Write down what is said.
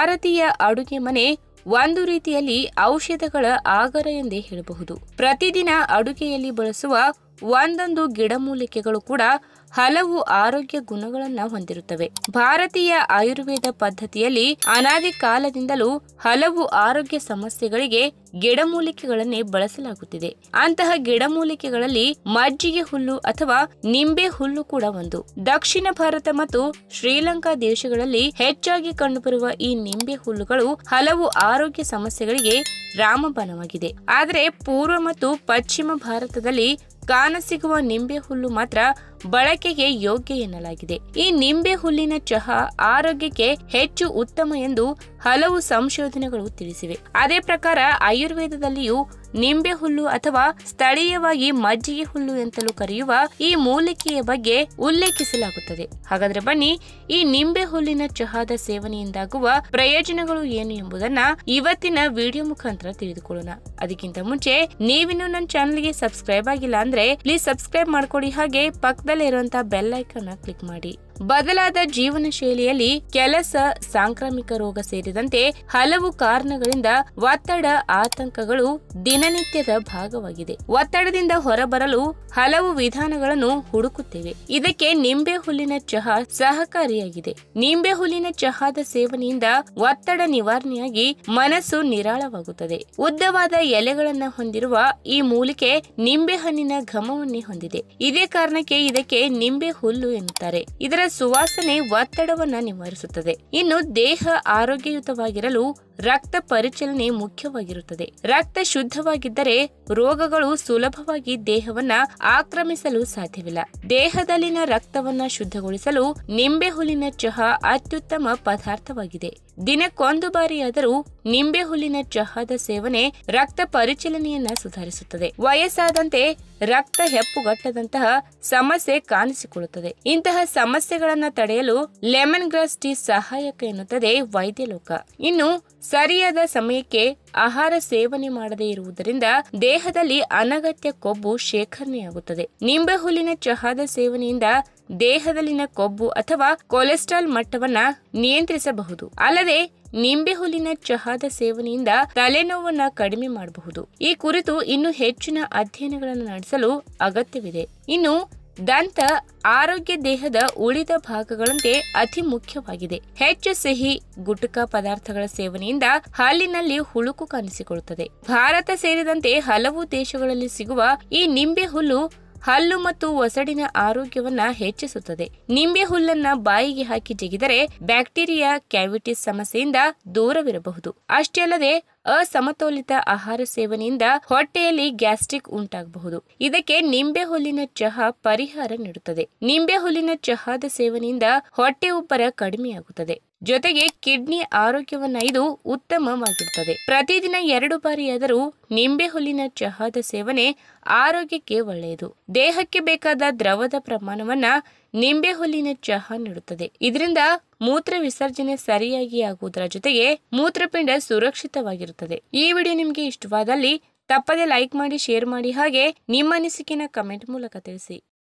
ಭಾರತೀಯ ಅಡುಗೆ ಮನೆ ಒಂದು ರೀತಿಯಲ್ಲಿ ಔಷಧಗಳ ಆಗರ ಎಂದೇ ಹೇಳಬಹುದು ಪ್ರತಿದಿನ ಅಡುಗೆಯಲ್ಲಿ ಬಳಸುವ ಒಂದೊಂದು ಗಿಡಮೂಲಿಕೆಗಳು ಕೂಡ ಹಲವು ಆರೋಗ್ಯ ಗುಣಗಳನ್ನ ಹೊಂದಿರುತ್ತವೆ ಭಾರತೀಯ ಆಯುರ್ವೇದ ಪದ್ಧತಿಯಲ್ಲಿ ಅನಾದಿ ಕಾಲದಿಂದಲೂ ಹಲವು ಆರೋಗ್ಯ ಸಮಸ್ಯೆಗಳಿಗೆ ಗಿಡಮೂಲಿಕೆಗಳನ್ನೇ ಬಳಸಲಾಗುತ್ತಿದೆ ಅಂತಹ ಗಿಡಮೂಲಿಕೆಗಳಲ್ಲಿ ಮಜ್ಜಿಗೆ ಹುಲ್ಲು ಅಥವಾ ನಿಂಬೆ ಹುಲ್ಲು ಕೂಡ ಒಂದು ದಕ್ಷಿಣ ಭಾರತ ಮತ್ತು ಶ್ರೀಲಂಕಾ ದೇಶಗಳಲ್ಲಿ ಹೆಚ್ಚಾಗಿ ಕಂಡುಬರುವ ಈ ನಿಂಬೆ ಹುಲ್ಲುಗಳು ಹಲವು ಆರೋಗ್ಯ ಸಮಸ್ಯೆಗಳಿಗೆ ರಾಮಬಾಣವಾಗಿದೆ ಆದರೆ ಪೂರ್ವ ಮತ್ತು ಪಶ್ಚಿಮ ಭಾರತದಲ್ಲಿ ಕಾಣಸಿಗುವ ನಿಂಬೆ ಹುಲ್ಲು ಮಾತ್ರ ಬಳಕೆಗೆ ಯೋಗ್ಯ ಎನ್ನಲಾಗಿದೆ ಈ ನಿಂಬೆ ಹುಲ್ಲಿನ ಚಹಾ ಆರೋಗ್ಯಕ್ಕೆ ಹೆಚ್ಚು ಉತ್ತಮ ಎಂದು ಹಲವು ಸಂಶೋಧನೆಗಳು ತಿಳಿಸಿವೆ ಅದೇ ಪ್ರಕಾರ ಆಯುರ್ವೇದದಲ್ಲಿಯೂ ನಿಂಬೆ ಹುಲ್ಲು ಅಥವಾ ಸ್ಥಳೀಯವಾಗಿ ಮಜ್ಜಿಗೆ ಹುಲ್ಲು ಎಂತಲೂ ಕರೆಯುವ ಈ ಮೂಲಿಕೆಯ ಬಗ್ಗೆ ಉಲ್ಲೇಖಿಸಲಾಗುತ್ತದೆ ಹಾಗಾದ್ರೆ ಬನ್ನಿ ಈ ನಿಂಬೆ ಹುಲ್ಲಿನ ಚಹಾದ ಸೇವನೆಯಿಂದಾಗುವ ಪ್ರಯೋಜನಗಳು ಏನು ಎಂಬುದನ್ನ ಇವತ್ತಿನ ವಿಡಿಯೋ ಮುಖಾಂತರ ತಿಳಿದುಕೊಳ್ಳೋಣ ಅದಕ್ಕಿಂತ ಮುಂಚೆ ನೀವಿನ್ನು ನನ್ನ ಚಾನಲ್ಗೆ ಸಬ್ಸ್ಕ್ರೈಬ್ ಆಗಿಲ್ಲ ಅಂದ್ರೆ ಪ್ಲೀಸ್ ಸಬ್ಸ್ಕ್ರೈಬ್ ಮಾಡ್ಕೊಡಿ ಹಾಗೆ ಪಕ್ಕದಲ್ಲೇ ಇರುವಂತಹ ಬೆಲ್ ಐಕನ್ ಕ್ಲಿಕ್ ಮಾಡಿ ಬದಲಾದ ಜೀವನ ಶೈಲಿಯಲ್ಲಿ ಕೆಲಸ ಸಾಂಕ್ರಾಮಿಕ ರೋಗ ಸೇರಿದಂತೆ ಹಲವು ಕಾರಣಗಳಿಂದ ಒತ್ತಡ ಆತಂಕಗಳು ದಿನನಿತ್ಯದ ಭಾಗವಾಗಿದೆ ಒತ್ತಡದಿಂದ ಹೊರಬರಲು ಹಲವು ವಿಧಾನಗಳನ್ನು ಹುಡುಕುತ್ತೇವೆ ಇದಕ್ಕೆ ನಿಂಬೆ ಹುಲ್ಲಿನ ಚಹಾ ಸಹಕಾರಿಯಾಗಿದೆ ನಿಂಬೆ ಹುಲ್ಲಿನ ಚಹಾದ ಸೇವನೆಯಿಂದ ಒತ್ತಡ ನಿವಾರಣೆಯಾಗಿ ಮನಸ್ಸು ನಿರಾಳವಾಗುತ್ತದೆ ಉದ್ದವಾದ ಎಲೆಗಳನ್ನ ಹೊಂದಿರುವ ಈ ಮೂಲಿಕೆ ನಿಂಬೆ ಹಣ್ಣಿನ ಘಮವನ್ನೇ ಹೊಂದಿದೆ ಇದೇ ಕಾರಣಕ್ಕೆ ಇದಕ್ಕೆ ನಿಂಬೆ ಹುಲ್ಲು ಎನ್ನುತ್ತಾರೆ ಇದರ ಸುವಾಸನೆ ಒತ್ತಡವನ್ನ ನಿವಾರಿಸುತ್ತದೆ ಇನ್ನು ದೇಹ ಆರೋಗ್ಯಯುತವಾಗಿರಲು ರಕ್ತ ಪರಿಚಲನೆ ಮುಖ್ಯವಾಗಿರುತ್ತದೆ ರಕ್ತ ಶುದ್ಧವಾಗಿದ್ದರೆ ರೋಗಗಳು ಸುಲಭವಾಗಿ ದೇಹವನ್ನ ಆಕ್ರಮಿಸಲು ಸಾಧ್ಯವಿಲ್ಲ ದೇಹದಲ್ಲಿನ ರಕ್ತವನ್ನ ಶುದ್ಧಗೊಳಿಸಲು ನಿಂಬೆ ಹುಲ್ಲಿನ ಚಹಾ ಅತ್ಯುತ್ತಮ ಪದಾರ್ಥವಾಗಿದೆ ದಿನಕ್ಕೊಂದು ಬಾರಿಯಾದರೂ ನಿಂಬೆ ಹುಲ್ಲಿನ ಚಹಾದ ಸೇವನೆ ರಕ್ತ ಪರಿಚಲನೆಯನ್ನ ಸುಧಾರಿಸುತ್ತದೆ ವಯಸ್ಸಾದಂತೆ ರಕ್ತ ಹೆಪ್ಪುಗಟ್ಟದಂತಹ ಸಮಸ್ಯೆ ಕಾಣಿಸಿಕೊಳ್ಳುತ್ತದೆ ಇಂತಹ ಸಮಸ್ಯೆಗಳನ್ನ ತಡೆಯಲು ಲೆಮನ್ ಗ್ರಾಸ್ ಟೀ ಸಹಾಯಕ ಎನ್ನುತ್ತದೆ ವೈದ್ಯಲೋಕ ಇನ್ನು ಸರಿಯಾದ ಸಮಯಕ್ಕೆ ಆಹಾರ ಸೇವನೆ ಮಾಡದೇ ಇರುವುದರಿಂದ ದೇಹದಲ್ಲಿ ಅನಗತ್ಯ ಕೊಬ್ಬು ಶೇಖರಣೆಯಾಗುತ್ತದೆ ನಿಂಬೆ ಹುಲ್ಲಿನ ಚಹಾದ ಸೇವನೆಯಿಂದ ದೇಹದಲ್ಲಿನ ಕೊಬ್ಬು ಅಥವಾ ಕೊಲೆಸ್ಟ್ರಾಲ್ ಮಟ್ಟವನ್ನ ನಿಯಂತ್ರಿಸಬಹುದು ಅಲ್ಲದೆ ನಿಂಬೆ ಹುಲ್ಲಿನ ಚಹಾದ ಸೇವನೆಯಿಂದ ತಲೆನೋವನ್ನ ಕಡಿಮೆ ಮಾಡಬಹುದು ಈ ಕುರಿತು ಇನ್ನು ಹೆಚ್ಚಿನ ಅಧ್ಯಯನಗಳನ್ನು ನಡೆಸಲು ಅಗತ್ಯವಿದೆ ಇನ್ನು ದಂತ ಆರೋಗ್ಯ ದೇಹದ ಉಳಿದ ಭಾಗಗಳಂತೆ ಅತಿ ಮುಖ್ಯವಾಗಿದೆ ಹೆಚ್ಚು ಸಿಹಿ ಗುಟುಕ ಪದಾರ್ಥಗಳ ಸೇವನೆಯಿಂದ ಹಾಲಿನಲ್ಲಿ ಹುಳುಕು ಕಾಣಿಸಿಕೊಳ್ಳುತ್ತದೆ ಭಾರತ ಸೇರಿದಂತೆ ಹಲವು ದೇಶಗಳಲ್ಲಿ ಸಿಗುವ ಈ ನಿಂಬೆ ಹುಲ್ಲು ಹಲ್ಲು ಮತ್ತು ಒಸಡಿನ ಆರೋಗ್ಯವನ್ನ ಹೆಚ್ಚಿಸುತ್ತದೆ ನಿಂಬೆ ಹುಲ್ಲನ್ನ ಬಾಯಿಗೆ ಹಾಕಿ ಜಗಿದರೆ ಬ್ಯಾಕ್ಟೀರಿಯಾ ಕ್ಯಾವಿಟಿಸ್ ಸಮಸ್ಯೆಯಿಂದ ದೂರವಿರಬಹುದು ಅಷ್ಟೇ ಅಲ್ಲದೆ ಅಸಮತೋಲಿತ ಆಹಾರ ಸೇವನೆಯಿಂದ ಹೊಟ್ಟೆಯಲ್ಲಿ ಗ್ಯಾಸ್ಟ್ರಿಕ್ ಉಂಟಾಗಬಹುದು ಇದಕ್ಕೆ ನಿಂಬೆ ಹುಲ್ಲಿನ ಚಹಾ ಪರಿಹಾರ ನೀಡುತ್ತದೆ ನಿಂಬೆ ಹುಲ್ಲಿನ ಚಹಾದ ಸೇವನೆಯಿಂದ ಹೊಟ್ಟೆ ಉಬ್ಬರ ಕಡಿಮೆಯಾಗುತ್ತದೆ ಜೊತೆಗೆ ಕಿಡ್ನಿ ಆರೋಗ್ಯವನ್ನ ಇದು ಉತ್ತಮವಾಗಿರುತ್ತದೆ ಪ್ರತಿದಿನ ಎರಡು ಬಾರಿಯಾದರೂ ನಿಂಬೆ ಹುಲ್ಲಿನ ಚಹಾದ ಸೇವನೆ ಆರೋಗ್ಯಕ್ಕೆ ಒಳ್ಳೆಯದು ದೇಹಕ್ಕೆ ಬೇಕಾದ ದ್ರವದ ಪ್ರಮಾಣವನ್ನ ನಿಂಬೆ ಹುಲ್ಲಿನ ಚಹಾ ನೀಡುತ್ತದೆ ಇದರಿಂದ ಮೂತ್ರ ವಿಸರ್ಜನೆ ಸರಿಯಾಗಿ ಆಗುವುದರ ಜೊತೆಗೆ ಮೂತ್ರಪಿಂಡ ಸುರಕ್ಷಿತವಾಗಿರುತ್ತದೆ ಈ ವಿಡಿಯೋ ನಿಮಗೆ ಇಷ್ಟವಾದಲ್ಲಿ ತಪ್ಪದೆ ಲೈಕ್ ಮಾಡಿ ಶೇರ್ ಮಾಡಿ ಹಾಗೆ ನಿಮ್ಮ ಅನಿಸಿಕೆನ ಕಮೆಂಟ್ ಮೂಲಕ ತಿಳಿಸಿ